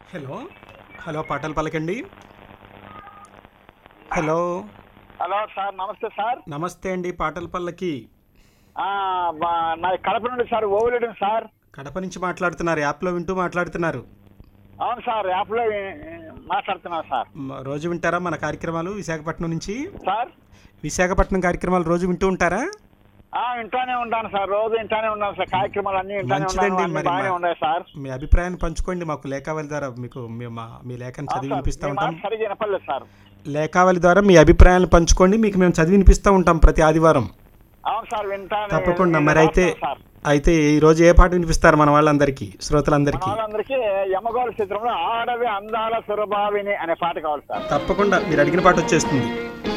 hello hello పాటలు పలకండి hello hello sir నమస్తే సార్ నమస్తే అండి పాటల పల్లకి ఆ, మా- నా కడప నుండి సార్ ఓవలేడు సార్ కడప నుంచి మాట్లాడుతున్నారు యాప్లో వింటూ మాట్లాడుతున్నారు అవును సార్ యాప్లో మాట్లాడుతున్నాను సార్ మ- రోజు వింటారా మన కార్యక్రమాలు విశాఖపట్నం నుంచి సార్ విశాఖపట్నం కార్యక్రమాలు రోజు వింటూ ఉంటారా ఆ, వింటానే ఉంటాను సార్ రోజు వింటానే ఉన్నాను సార్ కార్యక్రమాలు అన్ని వింటానే మంచిదండి ఉన్నాను అన్ని మరి బాగానే మా- ఉన్నాయి సార్ మీ అభిప్రాయాన్ని పంచుకోండి మాకు లేఖావళి ద్వారా మీకు మీ- మా మీ లేఖను ఆ, చదివి సార్, వినిపిస్తూ మీ ఉంటాం మాట సరిగ్గా వినపడలేదు సార్ లేఖావళి ద్వారా మీ అభిప్రాయాలను పంచుకోండి మీకు మేము చదివి వినిపిస్తూ ఉంటాం ప్రతి ఆదివారం అవును సార్ వింటాను తప్పకుండా మరి అయితే సార్ అయితే ఈ రోజు ఏ పాట వినిపిస్తారు మన వాళ్ళందరికీ మన శ్రోతలందరికీ వాళ్ళందరికీ యమగోళ చిత్రంలో ఆడవి అందాల సురభావిని అనే పాట కావాలి సార్ తప్పకుండా మీరు అడిగిన పాట వచ్చేస్తుంది